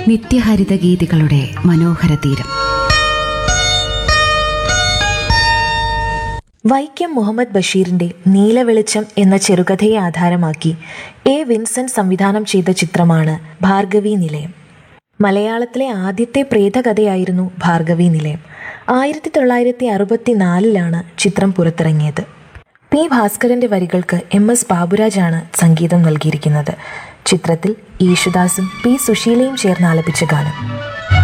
നിത്യഹരിത ഗീതികളുടെ മനോഹര തീരം വൈക്കം മുഹമ്മദ് ബഷീറിന്റെ നീലവെളിച്ചം എന്ന ചെറുകഥയെ ആധാരമാക്കി എ വിൻസെന്റ് സംവിധാനം ചെയ്ത ചിത്രമാണ് ഭാർഗവി നിലയം മലയാളത്തിലെ ആദ്യത്തെ പ്രേതകഥയായിരുന്നു ഭാർഗവി നിലയം ആയിരത്തി തൊള്ളായിരത്തി അറുപത്തിനാലിലാണ് ചിത്രം പുറത്തിറങ്ങിയത് പി ഭാസ്കരന്റെ വരികൾക്ക് എം എസ് ബാബുരാജാണ് സംഗീതം നൽകിയിരിക്കുന്നത് ചിത്രത്തിൽ യേശുദാസും പി സുശീലയും ചേർന്ന് ആലപിച്ച ഗാനം